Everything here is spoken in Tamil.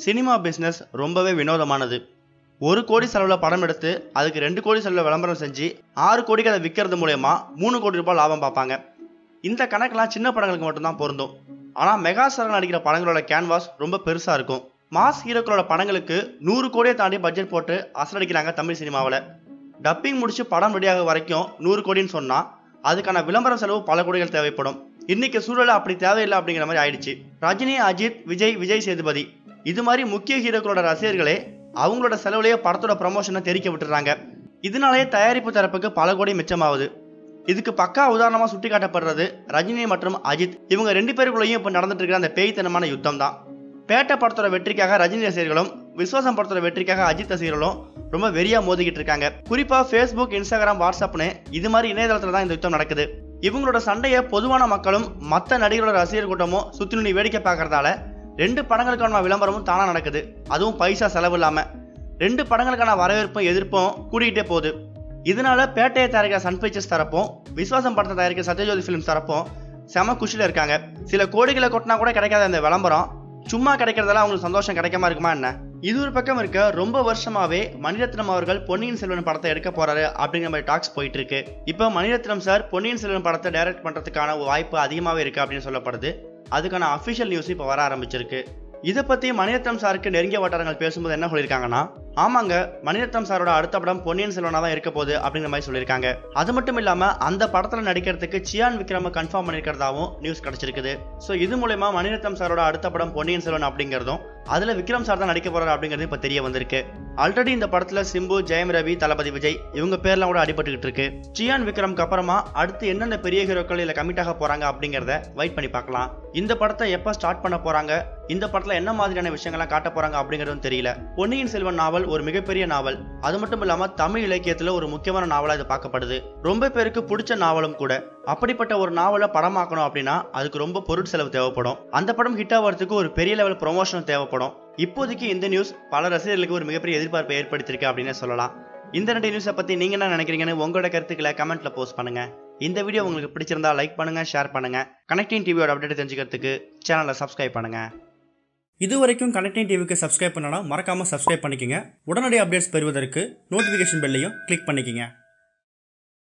சினிமா பிஸ்னஸ் ரொம்பவே வினோதமானது ஒரு கோடி செலவில் படம் எடுத்து அதுக்கு ரெண்டு கோடி செலவில் விளம்பரம் செஞ்சு ஆறு கோடிக்கு அதை விற்கிறது மூலயமா மூணு கோடி ரூபாய் லாபம் பார்ப்பாங்க இந்த கணக்கெல்லாம் சின்ன படங்களுக்கு மட்டும்தான் பொருந்தும் ஆனால் மெகா ஸ்டார் நடிக்கிற படங்களோட கேன்வாஸ் ரொம்ப பெருசாக இருக்கும் மாஸ் ஹீரோக்களோட படங்களுக்கு நூறு கோடியை தாண்டி பட்ஜெட் போட்டு அசலடிக்கிறாங்க தமிழ் சினிமாவில் டப்பிங் முடிச்சு படம் ரெடியாக வரைக்கும் நூறு கோடின்னு சொன்னால் அதுக்கான விளம்பர செலவு பல கோடிகள் தேவைப்படும் இன்னைக்கு சூழல் அப்படி தேவையில்லை அப்படிங்கிற மாதிரி ஆயிடுச்சு ரஜினி அஜித் விஜய் விஜய் சேதுபதி இது மாதிரி முக்கிய ஹீரோக்களோட ரசிகர்களே அவங்களோட செலவுலேயே படத்தோட ப்ரமோஷனை தெரிக்க விட்டுறாங்க இதனாலேயே தயாரிப்பு தரப்புக்கு பல கோடி மிச்சமாகுது இதுக்கு பக்கா உதாரணமா சுட்டி காட்டப்படுறது ரஜினி மற்றும் அஜித் இவங்க ரெண்டு பேருக்குள்ளேயும் இப்போ நடந்துட்டு இருக்கிற அந்த பேய்த்தனமான யுத்தம் தான் பேட்டை படத்தோட வெற்றிக்காக ரஜினி ரசிகர்களும் விஸ்வாசம் படத்தோட வெற்றிக்காக அஜித் ரசிகர்களும் ரொம்ப வெறியா மோதிக்கிட்டு இருக்காங்க குறிப்பா ஃபேஸ்புக் இன்ஸ்டாகிராம் வாட்ஸ்அப்னு இது மாதிரி இணையதளத்துல தான் இந்த யுத்தம் நடக்குது இவங்களோட சண்டையை பொதுவான மக்களும் மற்ற நடிகர்களோட ரசிகர் கூட்டமும் சுத்தி நுனி வேடிக்கை பார்க்கறதால ரெண்டு படங்களுக்கான விளம்பரமும் தானா நடக்குது அதுவும் பைசா செலவு இல்லாம ரெண்டு படங்களுக்கான வரவேற்பும் எதிர்ப்பும் கூடிக்கிட்டே போகுது இதனால பேட்டையை தயாரிக்கிற சன் பிக்சர்ஸ் தரப்பும் விஸ்வாசம் படத்தை தயாரிக்கிற சத்யஜோதி ஃபிலிம்ஸ் தரப்பும் செம குஷியில் இருக்காங்க சில கோடிகளை கொட்டினா கூட கிடைக்காத அந்த விளம்பரம் சும்மா கிடைக்கிறதால அவங்களுக்கு சந்தோஷம் கிடைக்காம இருக்குமா என்ன இது ஒரு பக்கம் இருக்க ரொம்ப வருஷமாவே மணிரத்னம் அவர்கள் பொன்னியின் செல்வன் படத்தை எடுக்க போறாரு அப்படிங்கிற மாதிரி டாக்ஸ் போயிட்டு இருக்கு இப்போ மணிரத்னம் சார் பொன்னியின் செல்வன் படத்தை டைரக்ட் பண்றதுக்கான வாய்ப்பு அதிகமாகவே இருக்கு அப்படின்னு சொல்லப்படுது அதுக்கான அஃபிஷியல் நியூஸ் இப்போ வர ஆரம்பிச்சிருக்கு இதை பத்தி மணிரத்னம் சாருக்கு நெருங்கிய வட்டாரங்கள் பேசும்போது என்ன சொல்லியிருக்காங்கன்னா ஆமாங்க மணிரத்னம் சாரோட அடுத்த படம் பொன்னியின் செல்வனா தான் இருக்க போகுது அப்படிங்கிற மாதிரி சொல்லியிருக்காங்க அது மட்டும் இல்லாம அந்த படத்துல நடிக்கிறதுக்கு சியான் விக்ரம கன்ஃபார்ம் பண்ணிருக்கிறதாவும் நியூஸ் கிடைச்சிருக்குது ஸோ இது மூலயமா மணிரத்னம் சாரோட அடுத்த படம் பொன்னியின் செல்வன் அப்படிங்கிறதும் அதுல விக்ரம் சார் தான் நடிக்க போறாரு அப்படிங்கிறது இப்ப தெரிய வந்திருக்கு ஆல்ரெடி இந்த படத்துல சிம்பு ஜெயம் ரவி தளபதி விஜய் இவங்க பேர்லாம் கூட அடிபட்டுக்கிட்டு இருக்கு சியான் விக்ரம்க்கு அப்புறமா அடுத்து எந்தெந்த பெரிய ஹீரோக்கள் இதுல கமிட் ஆக போறாங்க அப்படிங்கிறத வெயிட் பண்ணி பார்க்கலாம் இந்த படத்தை எப்ப ஸ்டார்ட் பண்ண போறாங்க இந்த படத்துல என்ன மாதிரியான விஷயங்கள்லாம் காட்ட போறாங்க அப்படிங்கிறதும் தெரியல பொன்னியின் செல்வன் நாவல் ஒரு மிகப்பெரிய நாவல் அது மட்டும் இல்லாம தமிழ் இலக்கியத்துல ஒரு முக்கியமான நாவலா இது பார்க்கப்படுது ரொம்ப பேருக்கு பிடிச்ச நாவலும் கூட அப்படிப்பட்ட ஒரு நாவலை படமாக்கணும் அப்படின்னா அதுக்கு ரொம்ப பொருட் செலவு தேவைப்படும் அந்த படம் ஹிட் ஆகிறதுக்கு ஒரு பெரிய லெவல் ப்ரொமோஷன் தேவைப்படும் இப்போதைக்கு இந்த நியூஸ் பல ரசிகர்களுக்கு ஒரு மிகப்பெரிய எதிர்பார்ப்பை ஏற்படுத்தியிருக்கு அப்படின்னு சொல்லலாம் இந்த ரெண்டு நியூஸை பத்தி நீங்க என்ன நினைக்கிறீங்கன்னு உங்களோட கருத்துக்களை கமெண்ட்ல போஸ்ட் பண்ணுங்க இந்த வீடியோ உங்களுக்கு பிடிச்சிருந்தா லைக் பண்ணுங்க ஷேர் பண்ணுங்க கனெக்டிங் டிவியோட அப்டேட் தெரிஞ்சுக்கிறதுக்கு சேனலை சப்ஸ்கிரைப் பண்ணுங்க இது வரைக்கும் கனெக்டிங் டிவிக்கு சப்ஸ்கிரைப் பண்ணனா மறக்காம சப்ஸ்கிரைப் பண்ணிக்கங்க உடனடி அப்டேட்ஸ் பெறுவதற்கு நோட்டிஃபிகேஷன் பெல்லையும் கிளிக் பண்ணிக்கங்க